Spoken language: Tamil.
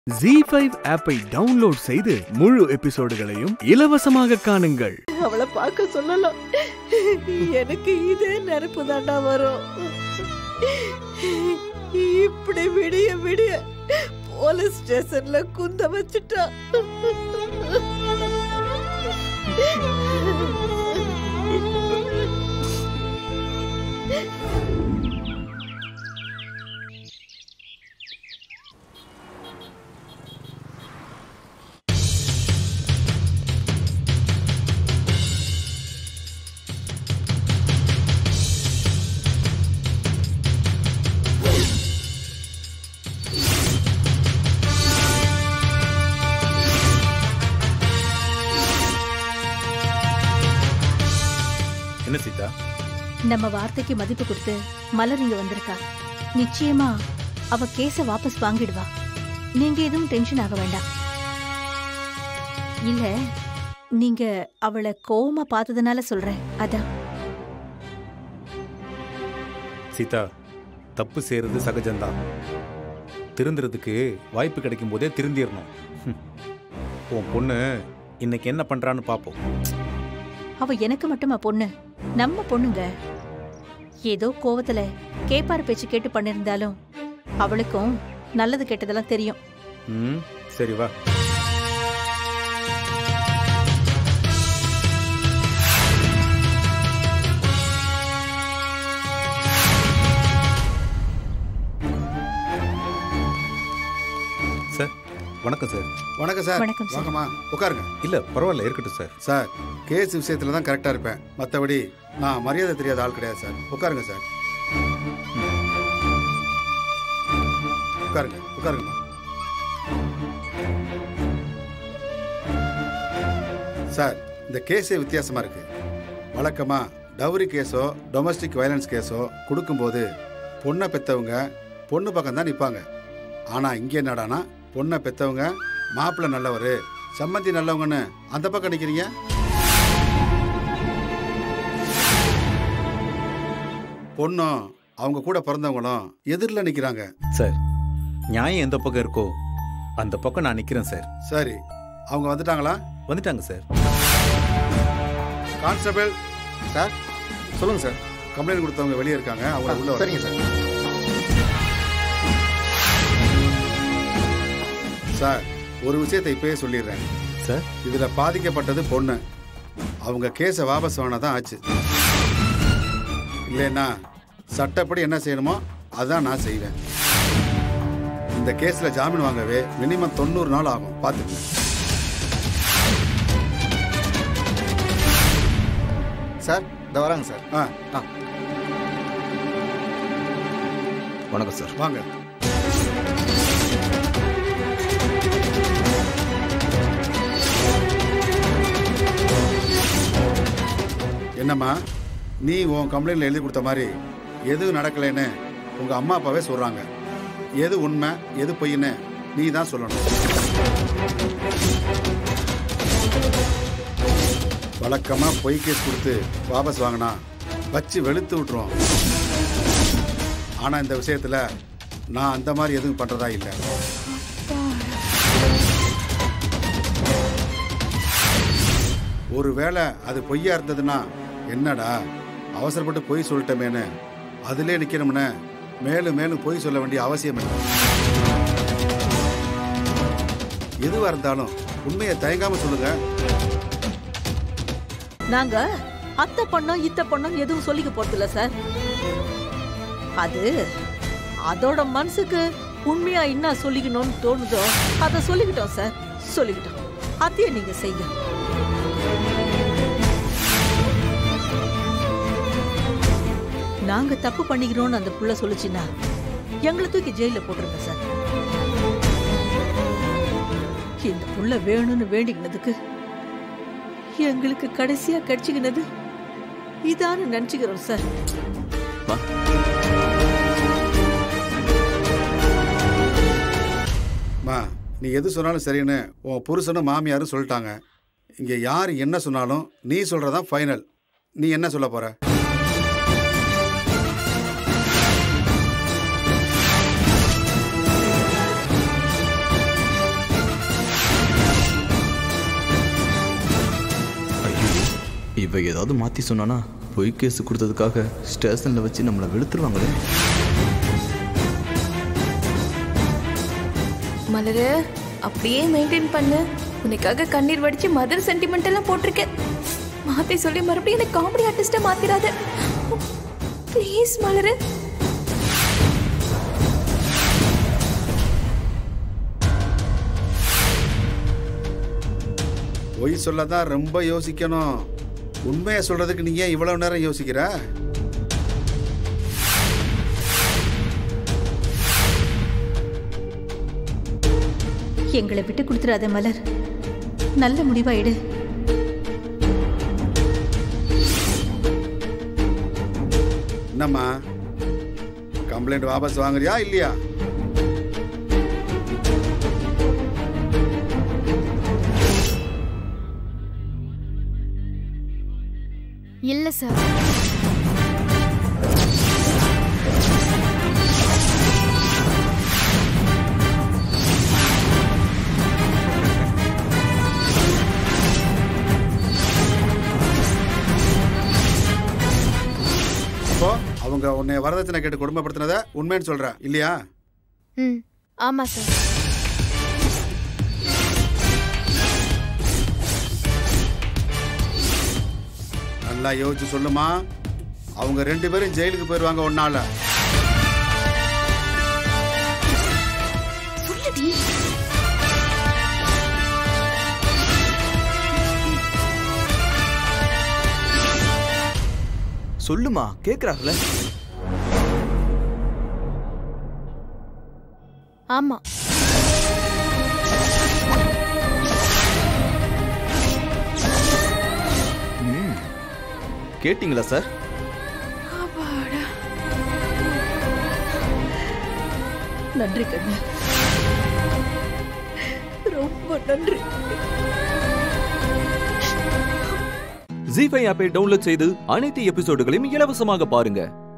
ஜி ஃபைவ் ஆப்பை டவுன்லோட் செய்து முழு எபிசோடுகளையும் இலவசமாக காணுங்கள் அவளை பார்க்க சொல்லலாம் எனக்கு இதே நினைப்பு தாண்டா வரும் இப்படி விடிய விடிய போலீஸ் ஸ்டேஷன்ல குந்த வச்சுட்டா என்ன சீதா நம்ம வார்த்தைக்கு மதிப்பு கொடுத்து மலர் இங்க வந்திருக்கா நிச்சயமா அவ கேஸ வாபஸ் வாங்கிடுவா நீங்க எதுவும் டென்ஷன் ஆக வேண்டாம் இல்ல நீங்க அவளை கோவமா பார்த்ததுனால சொல்றேன் அதான் சீதா தப்பு செய்யறது சகஜம்தான் திருந்துறதுக்கு வாய்ப்பு கிடைக்கும் போதே திருந்திடணும் ஹம். உன் பொண்ணு இன்னைக்கு என்ன பண்றான்னு பாப்போம் அவ எனக்கு மட்டுமா பொண்ணு நம்ம பொண்ணுங்க ஏதோ கோவத்துல கேப்பார் பேச்சு கேட்டு பண்ணிருந்தாலும் அவளுக்கும் நல்லது கெட்டதெல்லாம் தெரியும் ம் சரி வா சார் வணக்கம் சார் வணக்கம் சார் வணக்கம் சார். வாங்கம்மா உட்காருங்க இல்ல பரவாயில்ல இருக்கட்டும் சார் சார் கேஸ் விஷயத்துல தான் கரெக்டா இருப்பேன் மற்றபடி நான் மரியாதை தெரியாத ஆள் கிடையாது சார் உட்காருங்க சார் உட்காருங்க உட்காருங்கம்மா சார் இந்த கேஸே வித்தியாசமா இருக்கு வழக்கமா டவுரி கேஸோ டொமஸ்டிக் வயலன்ஸ் கேஸோ கொடுக்கும்போது பொண்ணை பெற்றவங்க பொண்ணு பக்கம் தான் நிற்பாங்க ஆனால் இங்கே என்னடானா பொண்ணை பெற்றவங்க மாப்பிள்ளை நல்லவர் சம்மந்தி நல்லவங்கன்னு அந்த பக்கம் நிற்கிறீங்க பொண்ணும் அவங்க கூட பிறந்தவங்களும் எதிரில் நிற்கிறாங்க சார் நியாயம் எந்த பக்கம் இருக்கோ அந்த பக்கம் நான் நிக்கிறேன் சார் சரி அவங்க வந்துட்டாங்களா வந்துட்டாங்க சார் கான்ஸ்டபிள் சார் சொல்லுங்க சார் கம்ப்ளைண்ட் கொடுத்தவங்க வெளியே இருக்காங்க அவங்க உள்ள வர சரிங்க சார் சார் ஒரு விஷயத்தை இப்பயே சொல்லிடுறேன் சார் இதுல பாதிக்கப்பட்டது பொண்ணு அவங்க கேஸை வாபஸ் வாங்கினதான் ஆச்சு இல்லைன்னா சட்டப்படி என்ன செய்யணுமோ அதான் நான் செய்வேன் இந்த கேஸ்ல ஜாமீன் வாங்கவே மினிமம் தொண்ணூறு நாள் ஆகும் பார்த்துக்கங்க சார் இந்த வராங்க சார் ஆ வணக்கம் சார் வாங்க என்னம்மா நீ உன் கம்ப்ளைண்ட்ல எழுதி கொடுத்த மாதிரி எது நடக்கலைன்னு உங்க அம்மா அப்பாவே சொல்றாங்க எது உண்மை எது பொய்ன்னு நீ தான் சொல்லணும் வழக்கமா பொய் கேஸ் கொடுத்து வாபஸ் வாங்கினா வச்சு வெளுத்து விட்டுருவோம் ஆனா இந்த விஷயத்துல நான் அந்த மாதிரி எதுவும் பண்றதா இல்லை ஒருவேளை அது பொய்யா இருந்ததுன்னா என்னடா அவசரப்பட்டு பொய் சொல்லிட்டமேன்னு அதிலே நிக்கணும்னு மேலும் மேலும் பொய் சொல்ல வேண்டிய அவசியம் இல்லை எதுவா இருந்தாலும் உண்மையை தயங்காம சொல்லுங்க நாங்க அத்தை பண்ணோம் இத்த பண்ணோம் எதுவும் சொல்லிக்க போறதில்ல சார் அது அதோட மனசுக்கு உண்மையா என்ன சொல்லிக்கணும்னு தோணுதோ அதை சொல்லிக்கிட்டோம் சார் சொல்லிக்கிட்டோம் அதையே நீங்க செய்யுங்க நாங்க தப்பு பண்ணிக்கிறோம்னு அந்த புள்ள சொல்லுச்சுன்னா எங்களை தூக்கி ஜெயில போட்டுருங்க சார் இந்த புள்ள வேணும்னு வேண்டிக்கினதுக்கு எங்களுக்கு கடைசியா கிடைச்சிக்கினது இதான்னு நினைச்சுக்கிறோம் சார் மா நீ எது சொன்னாலும் சரின்னு உன் புருஷனும் மாமியாரும் சொல்லிட்டாங்க இங்க யார் என்ன சொன்னாலும் நீ சொல்றதான் ஃபைனல் நீ என்ன சொல்ல போற இவ ஏதாவது மாற்றி சொன்னானா பொய் கேஸ் கொடுத்ததுக்காக ஸ்டேஷனில் வச்சு நம்மளை வெளுத்துருவாங்களே மலரு அப்படியே மெயின்டைன் பண்ணு உனக்காக கண்ணீர் வடிச்சு மதர் சென்டிமெண்ட் எல்லாம் போட்டிருக்கேன் மாத்தி சொல்லி மறுபடியும் எனக்கு காமெடி ஆர்டிஸ்டா மாத்திராத ப்ளீஸ் மலரு பொய் சொல்ல தான் ரொம்ப யோசிக்கணும் உண்மையை சொல்றதுக்கு நீ ஏன் இவ்வளவு நேரம் யோசிக்கிற எங்களை விட்டு கொடுத்துறாத மலர் நல்ல முடிவா எடு என்னம்மா கம்ப்ளைண்ட் வாபஸ் வாங்குறியா இல்லையா இல்ல சார் அப்போ அவங்க உன்னை வரதட்சணை கேட்டு குடும்பப்படுத்தினத உண்மைன்னு சொல்ற இல்லையா ம் ஆமா சார் நல்லா யோசிச்சு சொல்லுமா அவங்க ரெண்டு பேரும் ஜெயிலுக்கு போயிருவாங்க ஒன்னால சொல்லுடி சொல்லுமா கேட்குறாங்களே ஆமா ம் கேட்டிங்களா சார் நன்றி கண்ணு ரொம்ப நன்றி ஜி ஃபைவ் ஆப்பை டவுன்லோட் செய்து அனைத்து எபிசோடுகளையும் இலவசமாக பாருங்க